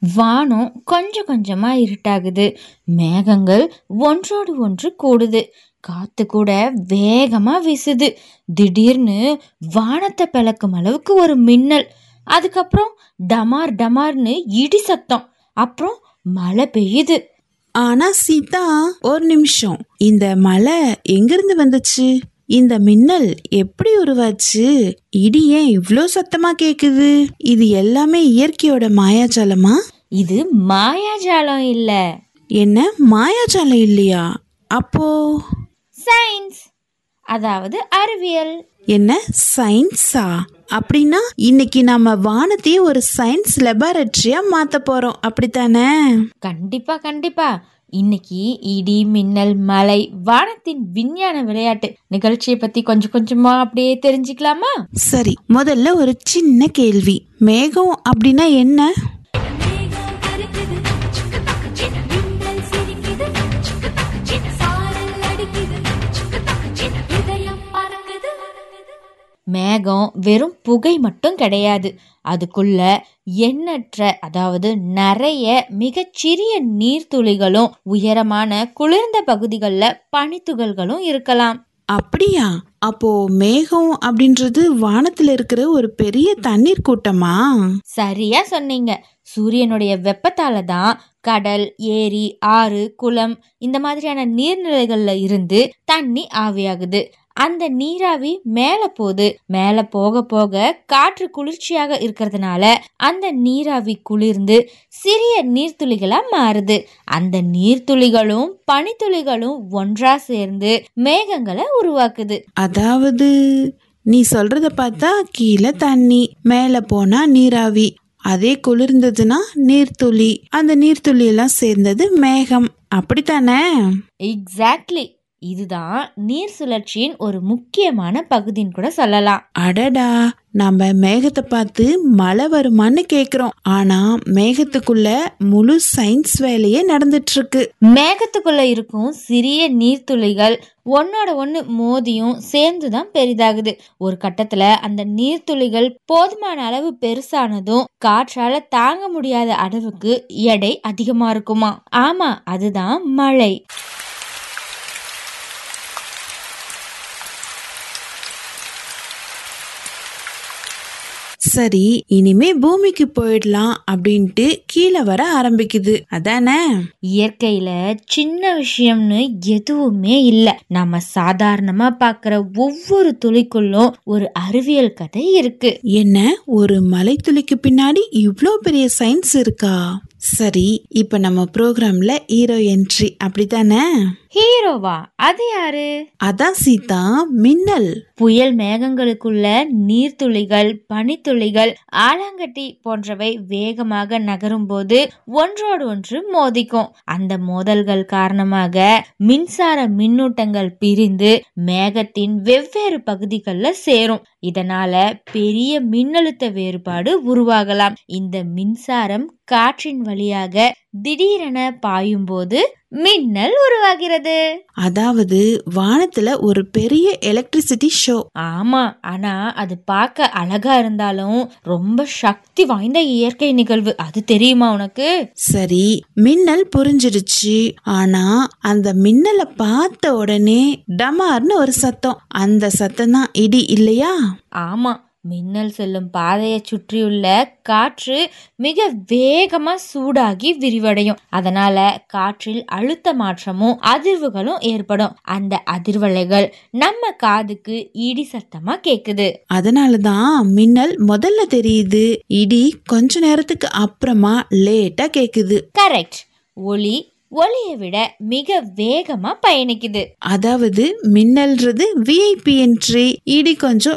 வானம் கொஞ்சம் கொஞ்சமா இருட்டாகுது மேகங்கள் ஒன்றோடு ஒன்று கூடுது காத்து கூட வேகமா வீசுது திடீர்னு வானத்தை பிளக்கும் அளவுக்கு ஒரு மின்னல் அதுக்கப்புறம் டமார் டமார்னு இடி சத்தம் அப்புறம் மழை பெய்யுது ஆனா சீதா ஒரு நிமிஷம் இந்த மழை எங்கிருந்து வந்துச்சு இந்த மின்னல் எப்படி உருவாச்சு இடி ஏன் இவ்ளோ சத்தமா கேக்குது இது எல்லாமே இயற்கையோட மாயாஜாலமா இது மாயாஜாலம் இல்ல என்ன மாயாஜாலம் இல்லையா அப்போ சயின்ஸ் அதாவது அறிவியல் என்ன சயின்ஸா அப்படின்னா இன்னைக்கு நம்ம வானத்தையே ஒரு சயின்ஸ் லெபார்டரியா மாத்த போறோம் அப்படித்தானே கண்டிப்பா கண்டிப்பா இன்னைக்கு இடி மின்னல் மழை வானத்தின் விஞ்ஞான விளையாட்டு நிகழ்ச்சியை பத்தி கொஞ்சம் கொஞ்சமா அப்படியே தெரிஞ்சுக்கலாமா சரி முதல்ல ஒரு சின்ன கேள்வி மேகம் அப்படின்னா என்ன மேகம் கருக்குது சுக்கு தக்கு சின்ன மின்னல் சிரிக்குது சுக்கு தக்கு சின்ன சாரல் அடிக்குது சுக்கு தக்கு சின்ன இதயம் பறக்குது மேகம் வெறும் புகை மட்டும் கிடையாது அதுக்குள்ள எண்ணற்ற அதாவது நிறைய மிகச்சிறிய நீர்த்துளிகளும் உயரமான குளிர்ந்த பகுதிகளில் பனித்துகள்களும் இருக்கலாம் அப்படியா அப்போ மேகம் அப்படின்றது வானத்துல இருக்கிற ஒரு பெரிய தண்ணீர் கூட்டமா சரியா சொன்னீங்க சூரியனுடைய வெப்பத்தால தான் கடல் ஏரி ஆறு குளம் இந்த மாதிரியான நீர்நிலைகள்ல இருந்து தண்ணி ஆவியாகுது அந்த நீராவி மேல போகுது மேல போக போக காற்று குளிர்ச்சியாக இருக்கிறதுனால அந்த நீராவி குளிர்ந்து சிறிய நீர்த்துளிகளா மாறுது அந்த நீர்த்துளிகளும் பனித்துளிகளும் ஒன்றா சேர்ந்து மேகங்களை உருவாக்குது அதாவது நீ சொல்றத பார்த்தா கீழே தண்ணி மேலே போனா நீராவி அதே குளிர்ந்ததுன்னா நீர்த்துளி அந்த நீர்த்துளி எல்லாம் சேர்ந்தது மேகம் அப்படித்தானே எக்ஸாக்ட்லி இதுதான் நீர் சுழற்சியின் ஒரு முக்கியமான பகுதின்னு கூட சொல்லலாம் அடடா நம்ம மேகத்தை பார்த்து மழை வருமான்னு கேக்குறோம் ஆனா மேகத்துக்குள்ள முழு சயின்ஸ் வேலையே நடந்துட்டு இருக்கு மேகத்துக்குள்ள இருக்கும் சிறிய நீர்த்துளிகள் ஒன்னோட ஒன்று மோதியும் சேர்ந்து தான் பெரிதாகுது ஒரு கட்டத்துல அந்த நீர்த்துளிகள் போதுமான அளவு பெருசானதும் காற்றால தாங்க முடியாத அளவுக்கு எடை அதிகமா இருக்குமா ஆமா அதுதான் மழை சரி இனிமே பூமிக்கு போயிடலாம் அப்படின்ட்டு கீழே வர ஆரம்பிக்குது அதானே இயற்கையில சின்ன விஷயம்னு எதுவுமே இல்ல நம்ம சாதாரணமா பார்க்குற ஒவ்வொரு துளிக்குள்ளும் ஒரு அறிவியல் கதை இருக்கு என்ன ஒரு மலைத்துளிக்கு பின்னாடி இவ்ளோ பெரிய சயின்ஸ் இருக்கா சரி இப்ப நம்ம ப்ரோக்ராம்ல ஹீரோ என்ட்ரி அப்படித்தானே ஹீரோவா அது யாரு அதான் சீதா மின்னல் புயல் மேகங்களுக்குள்ள நீர்த்துளிகள் பனித்துளிகள் ஆலாங்கட்டி போன்றவை வேகமாக நகரும் போது ஒன்றோடு ஒன்று மோதிக்கும் அந்த மோதல்கள் காரணமாக மின்சார மின்னூட்டங்கள் பிரிந்து மேகத்தின் வெவ்வேறு பகுதிகளில் சேரும் இதனால பெரிய மின்னழுத்த வேறுபாடு உருவாகலாம் இந்த மின்சாரம் காற்றின் வழியாக திடீரென பாயும் போது மின்னல் உருவாகிறது அதாவது வானத்துல ஒரு பெரிய எலக்ட்ரிசிட்டி ஷோ ஆமா ஆனா அது பார்க்க அழகா இருந்தாலும் ரொம்ப சக்தி வாய்ந்த இயற்கை நிகழ்வு அது தெரியுமா உனக்கு சரி மின்னல் புரிஞ்சிடுச்சு ஆனா அந்த மின்னலை பார்த்த உடனே டமார்னு ஒரு சத்தம் அந்த சத்தம் தான் இடி இல்லையா ஆமா மின்னல் செல்லும் பாதையை சுற்றியுள்ள காற்று மிக வேகமா சூடாகி விரிவடையும் அதனால காற்றில் அழுத்த மாற்றமும் அதிர்வுகளும் ஏற்படும் அந்த அதிர்வலைகள் நம்ம காதுக்கு இடி சத்தமா கேக்குது அதனாலதான் மின்னல் முதல்ல தெரியுது இடி கொஞ்ச நேரத்துக்கு அப்புறமா லேட்டா கேக்குது கரெக்ட் ஒளி ஒளியை விட மிக வேகமா பயணிக்குது அதாவது மின்னல்ன்றது விஐபி என்ட்ரி இடி கொஞ்சம்